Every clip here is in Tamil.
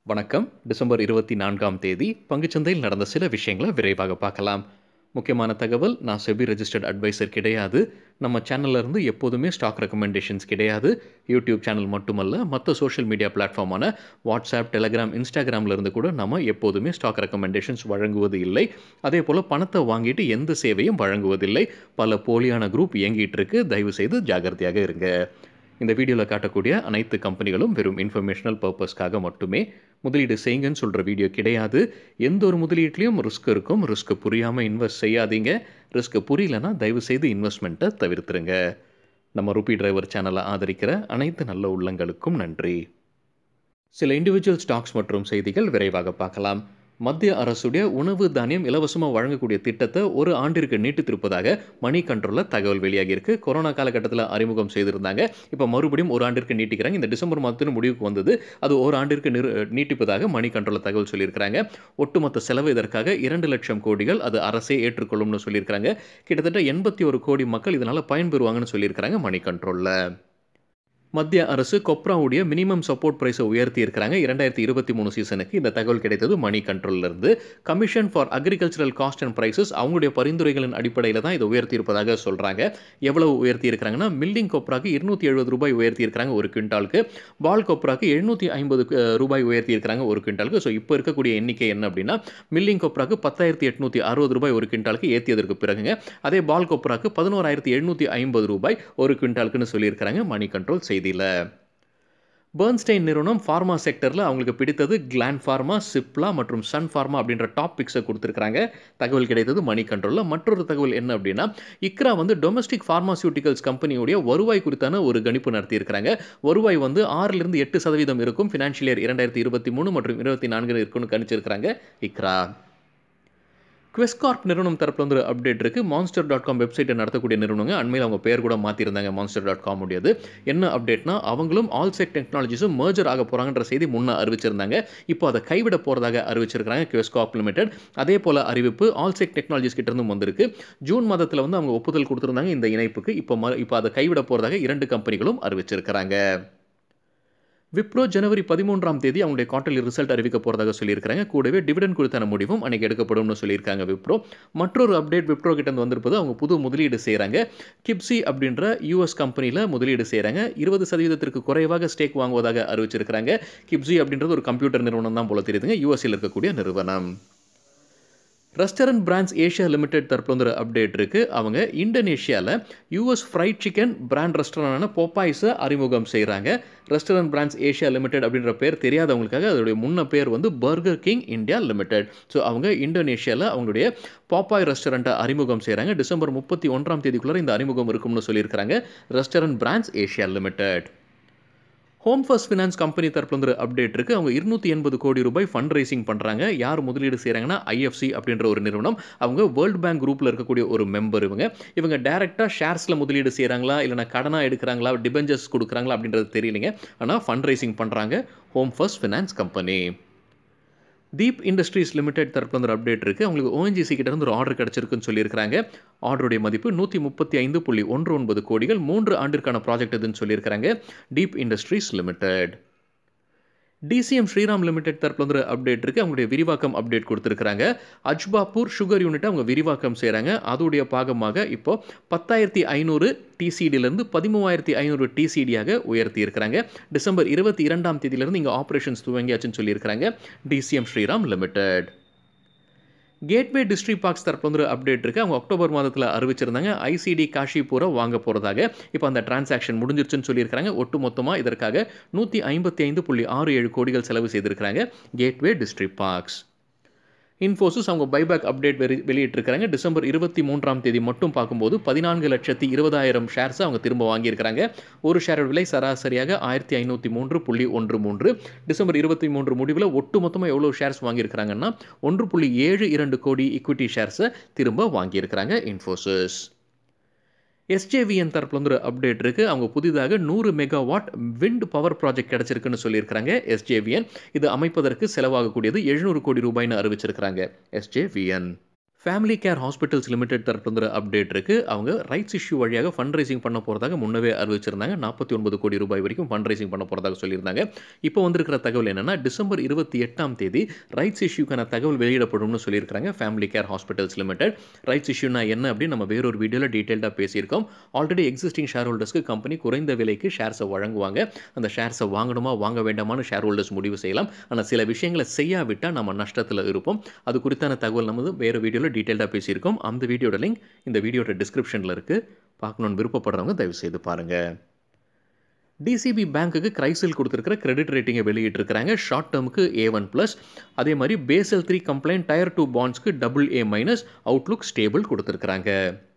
வணக்கம் டிசம்பர் இருபத்தி நான்காம் தேதி பங்குச்சந்தையில் நடந்த சில விஷயங்களை விரைவாக பார்க்கலாம் முக்கியமான தகவல் நான் செபி ரெஜிஸ்டர்ட் அட்வைசர் கிடையாது நம்ம சேனல்ல இருந்து எப்போதுமே ஸ்டாக் ரெக்கமெண்டேஷன்ஸ் கிடையாது யூடியூப் சேனல் மட்டுமல்ல மற்ற சோஷியல் மீடியா பிளாட்ஃபார்மான வாட்ஸ்அப் டெலகிராம் இன்ஸ்டாகிராம்ல இருந்து கூட நம்ம எப்போதுமே ஸ்டாக் ரெக்கமெண்டேஷன்ஸ் வழங்குவது இல்லை அதே போல் பணத்தை வாங்கிட்டு எந்த சேவையும் வழங்குவதில்லை பல போலியான குரூப் இயங்கிட்டு இருக்கு தயவு செய்து ஜாகிரதையாக இருங்க இந்த வீடியோவில் காட்டக்கூடிய அனைத்து கம்பெனிகளும் வெறும் இன்ஃபர்மேஷனல் பர்பஸ்க்காக மட்டுமே முதலீடு செய்யுங்கன்னு சொல்கிற வீடியோ கிடையாது எந்த ஒரு முதலீட்லையும் ரிஸ்க் இருக்கும் ரிஸ்க் புரியாமல் இன்வெஸ்ட் செய்யாதீங்க ரிஸ்க் புரியலனா தயவு செய்து இன்வெஸ்ட்மெண்ட்டை தவிர்த்துருங்க நம்ம ருபி டிரைவர் சேனலை ஆதரிக்கிற அனைத்து நல்ல உள்ளங்களுக்கும் நன்றி சில இண்டிவிஜுவல் ஸ்டாக்ஸ் மற்றும் செய்திகள் விரைவாக பார்க்கலாம் மத்திய அரசுடைய உணவு தானியம் இலவசமாக வழங்கக்கூடிய திட்டத்தை ஒரு ஆண்டிற்கு நீட்டித்திருப்பதாக மணி கண்ட்ரோலில் தகவல் வெளியாகியிருக்கு கொரோனா காலகட்டத்தில் அறிமுகம் செய்திருந்தாங்க இப்போ மறுபடியும் ஒரு ஆண்டிற்கு நீட்டிக்கிறாங்க இந்த டிசம்பர் மாதத்தின் முடிவுக்கு வந்தது அது ஒரு ஆண்டிற்கு நிறு நீட்டிப்பதாக மணி கண்ட்ரோலில் தகவல் சொல்லியிருக்கிறாங்க ஒட்டுமொத்த செலவு இதற்காக இரண்டு லட்சம் கோடிகள் அது அரசே ஏற்றுக்கொள்ளும்னு சொல்லியிருக்கிறாங்க கிட்டத்தட்ட எண்பத்தி ஒரு கோடி மக்கள் இதனால் பயன்பெறுவாங்கன்னு சொல்லியிருக்கிறாங்க மணி கண்ட்ரோலில் மத்திய அரசு கொப்ராவுடைய மினிமம் சப்போர்ட் ப்ரைஸை உயர்த்தி இருக்கிறாங்க இரண்டாயிரத்தி இருபத்தி மூணு சீசனுக்கு இந்த தகவல் கிடைத்தது மணி கண்ட்ரோல்ல இருந்து commission for agricultural costs and prices அவங்களுடைய பரிந்துரைகளின் அடிப்படையில் தான் இதை உயர்த்தி இருப்பதாக சொல்கிறாங்க எவ்வளவு உயர்த்தி இருக்கிறாங்கன்னா மில்லிங் கொப்ராக்கு இருநூத்தி எழுபது ரூபாய் உயர்த்தி இருக்கிறாங்க ஒரு குவிண்டாலுக்கு பால் கொப்ராக்கு எழுநூற்றி ஐம்பது ரூபாய் உயர்த்தி இருக்கிறாங்க ஒரு குவிண்டாலுக்கு ஸோ இப்போ இருக்கக்கூடிய எண்ணிக்கை என்ன அப்படின்னா மில்லிங் கொப்ராக்கு பத்தாயிரத்தி எட்நூற்றி அறுபது ரூபாய் ஒரு குவிண்டாலுக்கு ஏற்றியதற்கு பிறகுங்க அதே பால் கொப்ராக்கு பதினோராயிரத்தி எழுநூற்றி ஐம்பது ரூபாய் ஒரு குவிண்டாலுக்குன்னு சொல்லியிருக்கிறாங்க மணி கண்ட்ரோல் செய்தியில் பேர்ன்ஸ்டைன் நிறுவனம் ஃபார்மா செக்டரில் அவங்களுக்கு பிடித்தது கிளான் ஃபார்மா சிப்லா மற்றும் சன் ஃபார்மா அப்படின்ற டாபிக்ஸை கொடுத்துருக்காங்க தகவல் கிடைத்தது மணி கண்ட்ரோலில் மற்றொரு தகவல் என்ன அப்படின்னா இக்ரா வந்து டொமஸ்டிக் ஃபார்மாசியூட்டிகல்ஸ் கம்பெனியுடைய வருவாய் குறித்தான ஒரு கணிப்பு நடத்தியிருக்கிறாங்க வருவாய் வந்து ஆறிலிருந்து எட்டு சதவீதம் இருக்கும் ஃபினான்ஷியல் இயர் இரண்டாயிரத்தி இருபத்தி மூணு மற்றும் இருபத்தி நான்கு இருக்கும்னு கணிச்சிருக்கிறாங்க இக்ரா குவெஸ்கார்ப் நிறுவனம் தரப்பில் வந்து ஒரு அப்டேட் இருக்குது மான்ஸ்டர் டாட் காம் வெப்சைட்டை நடத்தக்கூடிய நிறுவனங்க அண்மையில் அவங்க பேர் கூட மாற்றிருந்தாங்க மான்ஸ்டர் டாட் காம் உடையது என்ன அப்டேட்னா அவங்களும் ஆல்செக் டெக்னாலஜிஸும் மர்ஜர் ஆக போகிறாங்கன்ற செய்தி முன்னே அறிவிச்சிருந்தாங்க இப்போ அதை கைவிட போகிறதாக அறிவிச்சிருக்காங்க குவெஸ்கார்ப் லிமிடெட் அதே போல் அறிவிப்பு ஆல்செக் டெக்னாலஜிஸ் கிட்டேருந்து வந்திருக்கு ஜூன் மாதத்தில் வந்து அவங்க ஒப்புதல் கொடுத்துருந்தாங்க இந்த இணைப்புக்கு இப்போ ம இப்போ அதை கைவிட போகிறதாக இரண்டு கம்பெனிகளும் அறிவிச்சிருக்கிறாங்க விப்ரோ ஜனவரி பதிமூன்றாம் தேதி அவங்களுடைய குவார்டர்லி ரிசல்ட் அறிவிக்க போகிறதாக சொல்லியிருக்காங்க கூடவே டிவிடன் குறித்தான முடிவும் அன்றைக்கி எடுக்கப்படும்னு சொல்லியிருக்காங்க விப்ரோ மற்றொரு அப்டேட் விப்ரோ கிட்ட வந்திருப்பது அவங்க புது முதலீடு செய்கிறாங்க கிப்சி அப்படின்ற யூஎஸ் கம்பெனியில் முதலீடு செய்கிறாங்க இருபது சதவீதத்திற்கு குறைவாக ஸ்டேக் வாங்குவதாக அறிவிச்சிருக்கிறாங்க கிப்சி அப்படின்றது ஒரு கம்ப்யூட்டர் நிறுவனம் தான் போல தெரியுதுங்க யூஎஸ்சில் இருக்கக்கூடிய நிறுவனம் ரெஸ்டாரண்ட் பிராண்ட்ஸ் ஏஷியா லிமிடெட் தரப்பில் வந்து ஒரு அப்டேட் இருக்குது அவங்க இந்தோனேஷியாவில் யூஎஸ் ஃப்ரைட் சிக்கன் பிராண்ட் ரெஸ்டாரண்டான போப்பாய்ஸை அறிமுகம் செய்கிறாங்க ரெஸ்டாரண்ட் பிராண்ட்ஸ் ஏஷியா லிமிடெட் அப்படின்ற பேர் தெரியாதவங்களுக்காக அதோடைய முன்ன பேர் வந்து Burger King India limited so அவங்க இந்தோனேஷியாவில் அவங்களுடைய பாப்பாய் ரெஸ்டாரண்ட்டை அறிமுகம் செய்கிறாங்க டிசம்பர் முப்பத்தி ஒன்றாம் தேதிக்குள்ளே இந்த அறிமுகம் இருக்கும்னு சொல்லியிருக்கிறாங்க restaurant brands Asia limited Home First Finance company தரப்புல வந்து அப்டேட் இருக்குது அவங்க இருநூற்றி எண்பது கோடி ரூபாய் ஃபண்ட் ரைசிங் பண்ணுறாங்க யார் முதலீடு செய்கிறாங்கன்னா ஐஎஃப்சி அப்படின்ற ஒரு நிறுவனம் அவங்க வேர்ல்டு பேங்க் குரூப்பில் இருக்கக்கூடிய ஒரு மெம்பர் இவங்க இவங்க டேரெக்டாக ஷேர்ஸில் முதலீடு செய்கிறாங்களா இல்லைனா கடனாக எடுக்கிறாங்களா டிபெஞ்சர்ஸ் கொடுக்குறாங்களா அப்படின்றது தெரியலைங்க ஆனால் ஃபண்ட் ரைசிங் பண்ணுறாங்க Home First Finance company Deep industries limited தரப்பில் வந்து ஒரு அப்டேட் இருக்குது அவங்களுக்கு ஓஎன்ஜிசி கிட்ட இருந்து ஒரு ஆர்டர் கிடச்சிருக்குன்னு சொல்லியிருக்காங்க ஆர்டருடைய மதிப்பு நூற்றி முப்பத்தி ஐந்து புள்ளி ஒன்று ஒன்பது கோடிகள் மூன்று ஆண்டிற்கான ப்ராஜெக்ட் இதுன்னு சொல்லியிருக்காங்க Deep industries limited DCM Shriram limited தரப்பில் வந்து அப்டேட் இருக்குது அவங்களுடைய விரிவாக்கம் அப்டேட் கொடுத்துருக்காங்க அஜ்பாப்பூர் சுகர் யூனிட்டை அவங்க விரிவாக்கம் செய்கிறாங்க அதோடைய பாகமாக இப்போ பத்தாயிரத்தி ஐநூறு டிசிடியிலேருந்து பதிமூவாயிரத்தி ஐநூறு டிசிடியாக உயர்த்தி இருக்கிறாங்க டிசம்பர் இருபத்தி இரண்டாம் தேதியிலேருந்து இங்கே ஆப்ரேஷன்ஸ் துவங்கியாச்சுன்னு சொல்லியிருக்காங்க DCM Shriram limited Gateway district parks தரப்பு வந்து அப்டேட் இருக்குது அவங்க அக்டோபர் மாதத்தில் அறிவிச்சிருந்தாங்க ஐசிடி காஷிபூரை வாங்க போகிறதாக இப்போ அந்த டிரான்சாக்ஷன் முடிஞ்சிருச்சுன்னு சொல்லியிருக்காங்க ஒட்டு மொத்தமாக இதற்காக நூற்றி ஐம்பத்தி ஐந்து புள்ளி ஆறு ஏழு கோடிகள் செலவு செய்திருக்கிறாங்க கேட்வே டிஸ்ட்ரிக் பார்க்ஸ் இன்ஃபோசிஸ் அவங்க பைபேக் அப்டேட் வெளி வெளியிட்டிருக்கிறாங்க டிசம்பர் இருபத்தி மூன்றாம் தேதி மட்டும் பார்க்கும்போது பதினான்கு லட்சத்தி இருபதாயிரம் ஷேர்ஸை அவங்க திரும்ப வாங்கியிருக்கிறாங்க ஒரு ஷேரோட விலை சராசரியாக ஆயிரத்தி ஐநூற்றி மூன்று புள்ளி ஒன்று மூன்று டிசம்பர் இருபத்தி மூன்று முடிவில் ஒட்டு மொத்தமாக எவ்வளோ ஷேர்ஸ் வாங்கியிருக்கிறாங்கன்னா ஒன்று புள்ளி ஏழு இரண்டு கோடி ஈக்விட்டி ஷேர்ஸை திரும்ப வாங்கியிருக்கிறாங்க இன்ஃபோசிஸ் எஸ்ஜேவிஎன் தரப்பில் வந்து ஒரு அப்டேட் இருக்குது அவங்க புதிதாக நூறு மெகாவாட் விண்ட் பவர் ப்ராஜெக்ட் கிடச்சிருக்குன்னு சொல்லியிருக்கிறாங்க எஸ்ஜேவிஎன் இது அமைப்பதற்கு செலவாகக்கூடியது எழுநூறு கோடி ரூபாய்னு அறிவிச்சிருக்கிறாங்க SJVN family care hospitals limited தரப்புல அப்டேட் இருக்கு அவங்க ரைட்ஸ் இஷ்யூ வழியாக ஃபண்ட் ரைசிங் பண்ண போகிறதாக முன்னவே அறிவிச்சிருந்தாங்க நாற்பத்தி ஒன்பது கோடி ரூபாய் வரைக்கும் ஃபண்ட் ரைசிங் பண்ண போகிறதாக சொல்லியிருந்தாங்க இப்போ வந்திருக்கிற தகவல் என்னன்னா டிசம்பர் இருபத்தி எட்டாம் தேதி ரைட்ஸ் இஷ்யூக்கான தகவல் வெளியிடப்படும்னு சொல்லியிருக்காங்க family care hospitals limited rights இஷ்யூனா என்ன அப்படின்னு நம்ம வேறொரு வீடியோவில் டீட்டெயில்டாக பேசியிருக்கோம் ஆல்ரெடி எக்ஸிஸ்டிங் ஷேர் ஹோல்டர்ஸ்க்கு கம்பெனி குறைந்த விலைக்கு ஷேர்ஸை வழங்குவாங்க அந்த ஷேர்ஸை வாங்கணுமா வாங்க வேண்டாமான்னு ஷேர் ஹோல்டர்ஸ் முடிவு செய்யலாம் ஆனால் சில விஷயங்களை செய்யாவிட்டால் நம்ம நஷ்டத்தில் இருப்போம் அது குறித்தான தகவல் நம்ம வேறு வீடியோவில் டீட்டெயில்டாக பேசியிருக்கோம் அந்த வீடியோட லிங்க் இந்த வீடியோட டிஸ்கிரிப்ஷனில் இருக்குது பார்க்கணுன்னு விருப்பப்படுறவங்க தயவு செய்து பாருங்கள் டிசிபி பேங்க்குக்கு கிரைசில் கொடுத்துருக்கிற கிரெடிட் ரேட்டிங்கை வெளியிட்டிருக்கிறாங்க ஷார்ட் டேர்முக்கு ஏ ஒன் ப்ளஸ் அதே மாதிரி Basel three compliant tier two பாண்ட்ஸ்க்கு double A minus outlook stable கொடுத்துருக்குறாங்க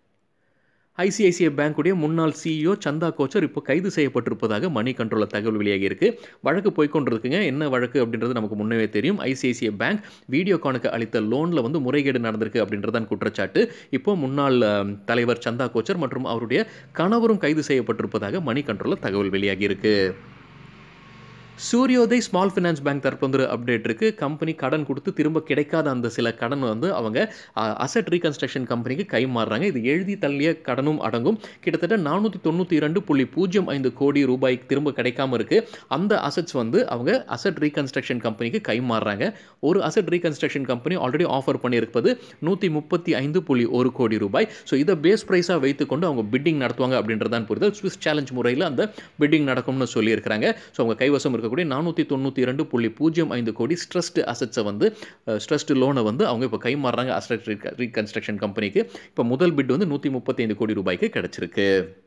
ஐசிஐசிஐ பேங்குடைய முன்னாள் சிஇஓ சந்தா கோச்சர் இப்போ கைது செய்யப்பட்டிருப்பதாக மணி கண்ட்ரோலில் தகவல் வெளியாகி இருக்கு வழக்கு போய்கொண்டிருக்குங்க என்ன வழக்கு அப்படின்றது நமக்கு முன்னவே தெரியும் ஐசிஐசிஐ பேங்க் வீடியோகானுக்கு அளித்த லோனில் வந்து முறைகேடு நடந்திருக்கு அப்படின்றதான் குற்றச்சாட்டு இப்போ முன்னாள் தலைவர் சந்தா கோச்சர் மற்றும் அவருடைய கணவரும் கைது செய்யப்பட்டிருப்பதாக மணி கண்ட்ரோலில் தகவல் வெளியாகி இருக்கு சூரியோதய் ஸ்மால் ஃபினான்ஸ் பேங்க் தரப்பு வந்து அப்டேட் இருக்கு கம்பெனி கடன் கொடுத்து திரும்ப கிடைக்காத அந்த சில கடன் வந்து அவங்க அசட் ரீகன்ஸ்ட்ரக்ஷன் கம்பெனிக்கு கை மாறுறாங்க இது எழுதி தள்ளிய கடனும் அடங்கும் கிட்டத்தட்ட நானூற்றி தொண்ணூற்றி இரண்டு புள்ளி பூஜ்ஜியம் ஐந்து கோடி ரூபாய்க்கு திரும்ப கிடைக்காம இருக்கு அந்த அசட்ஸ் வந்து அவங்க அசட் ரீகன்ஸ்ட்ரக்ஷன் கம்பெனிக்கு கை மாறுறாங்க ஒரு asset reconstruction company already offer பண்ணியிருப்பது நூற்றி முப்பத்தி ஐந்து புள்ளி ஒரு கோடி ரூபாய் ஸோ இதை பேஸ் ப்ரைஸாக வைத்துக்கொண்டு அவங்க பிட்டிங் நடத்துவாங்க அப்படின்றதான் புரிதல் ஸ்விஸ் சேலஞ்ச் முறையில் அந்த பிட்டிங் நடக்கும்னு சொல்லியிருக்கிறாங்க ஸோ அவங்க கைவசம் இருக்கக்கூடிய நானூற்றி தொண்ணூற்றி இரண்டு புள்ளி பூஜ்ஜியம் ஐந்து கோடி ஸ்ட்ரெஸ்டு அசட்ஸை வந்து ஸ்ட்ரெஸ்டு லோனை வந்து அவங்க இப்போ கை மாறுறாங்க அசட் ரீகன்ஸ்ட்ரக்ஷன் கம்பெனிக்கு இப்போ முதல் பிட் வந்து நூற்றி முப்பத்தைந்து கோடி ரூபாய்க்கு கிடச்சிருக்கு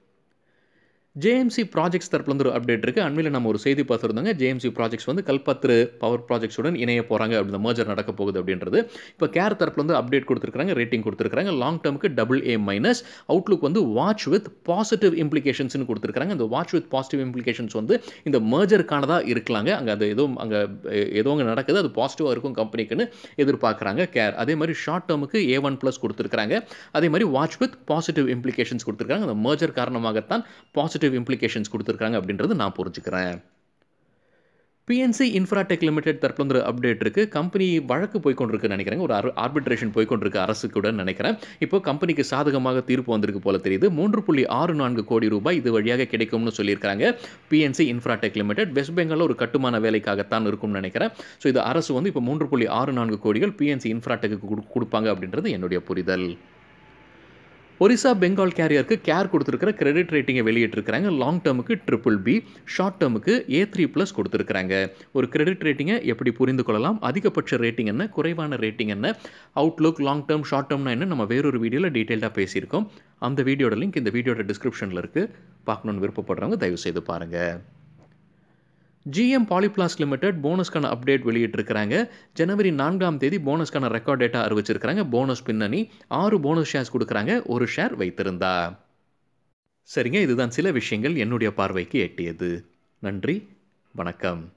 ஜேஎம்சி ப்ராஜெக்ட்ஸ் தரப்புலேருந்து ஒரு அப்டேட் இருக்குது அண்மையில் நம்ம ஒரு செய்தி பார்த்துருந்தாங்க ஜேஎம்சி ப்ராஜெக்ட்ஸ் வந்து கல்பத்ரு பவர் ப்ராஜெக்ட்ஸுடன் இணைய போகிறாங்க அப்படின்ற மர்ஜர் நடக்க போகுது அப்படின்றது இப்போ கேர் தரப்புலேருந்து அப்டேட் கொடுத்துருக்காங்க ரேட்டிங் கொடுத்துருக்காங்க லாங் டேர்முக்கு டபுள் ஏ மைனஸ் அவுட்லுக் வந்து வாட்ச் வித் பாசிட்டிவ் இம்ப்ளிகேஷன்ஸ்னு கொடுத்துருக்காங்க இந்த வாட்ச் வித் பாசிட்டிவ் இம்ப்ளிகேஷன்ஸ் வந்து இந்த மர்ஜருக்கானதாக இருக்கலாங்க அங்கே அது எதுவும் அங்கே ஏதோ அங்கே நடக்குது அது பாசிட்டிவாக இருக்கும் கம்பெனிக்குன்னு எதிர்பார்க்குறாங்க கேர் அதே மாதிரி ஷார்ட் டேர்முக்கு ஏ ஒன் ப்ளஸ் கொடுத்துருக்காங்க அதே மாதிரி வாட்ச் வித் பாசிட்டிவ் இம்ப்ளிகேஷன்ஸ் கொடுத்துருக்காங்க அந்த மர்ஜர் காரணமாகத்தான் பாசிட்டிவ் பாசிட்டிவ் இம்ப்ளிகேஷன்ஸ் கொடுத்துருக்காங்க அப்படின்றது நான் புரிஞ்சுக்கிறேன் பிஎன்சி இன்ஃப்ராடெக் லிமிடெட் தரப்புல அப்டேட் இருக்கு கம்பெனி வழக்கு போய்கொண்டிருக்குன்னு நினைக்கிறேன் ஒரு ஆர்பிட்ரேஷன் போய்கொண்டிருக்கு அரசு கூட நினைக்கிறேன் இப்போ கம்பெனிக்கு சாதகமாக தீர்ப்பு வந்திருக்கு போல தெரியுது மூன்று புள்ளி ஆறு நான்கு கோடி ரூபாய் இது வழியாக கிடைக்கும்னு சொல்லியிருக்காங்க பிஎன்சி இன்ஃப்ராடெக் லிமிடெட் வெஸ்ட் பெங்காலில் ஒரு கட்டுமான வேலைக்காகத்தான் இருக்கும்னு நினைக்கிறேன் ஸோ இது அரசு வந்து இப்போ மூன்று புள்ளி ஆறு நான்கு கோடிகள் பிஎன்சி இன்ஃப்ராடெக்கு கொடுப்பாங்க அப்படின்றது என்னுடைய புரிதல் ஒரிசா பெங்கால் கேரியருக்கு கேர் கொடுத்துருக்கிற கிரெடிட் ரேட்டிங்கை வெளியிட்டிருக்கிறாங்க லாங் டேர்முக்கு ட்ரிபிள் பி ஷார்ட் டேர்முக்கு ஏ த்ரீ ப்ளஸ் கொடுத்துருக்காங்க ஒரு கிரெடிட் ரேட்டிங்கை எப்படி புரிந்து கொள்ளலாம் அதிகபட்ச ரேட்டிங் என்ன குறைவான ரேட்டிங் என்ன அவுட்லுக் லாங் டேர்ம் ஷார்ட் டேர்ம்னா என்ன நம்ம வேறொரு வீடியோவில் டீட்டெயில்டாக பேசியிருக்கோம் அந்த வீடியோட லிங்க் இந்த வீடியோட டிஸ்கிரிப்ஷனில் இருக்குது பார்க்கணுன்னு விருப்பப்படுறவங்க தயவு செய்து பாருங்கள் ஜிஎம் பாலிபிளாஸ் லிமிடெட் போனஸ்க்கான அப்டேட் வெளியிட்டிருக்கிறாங்க ஜனவரி நான்காம் தேதி போனஸ்க்கான ரெக்கார்ட் டேட்டா அறிவிச்சிருக்கிறாங்க போனஸ் பின்னணி ஆறு போனஸ் ஷேர்ஸ் கொடுக்குறாங்க ஒரு ஷேர் வைத்திருந்தா சரிங்க இதுதான் சில விஷயங்கள் என்னுடைய பார்வைக்கு எட்டியது நன்றி வணக்கம்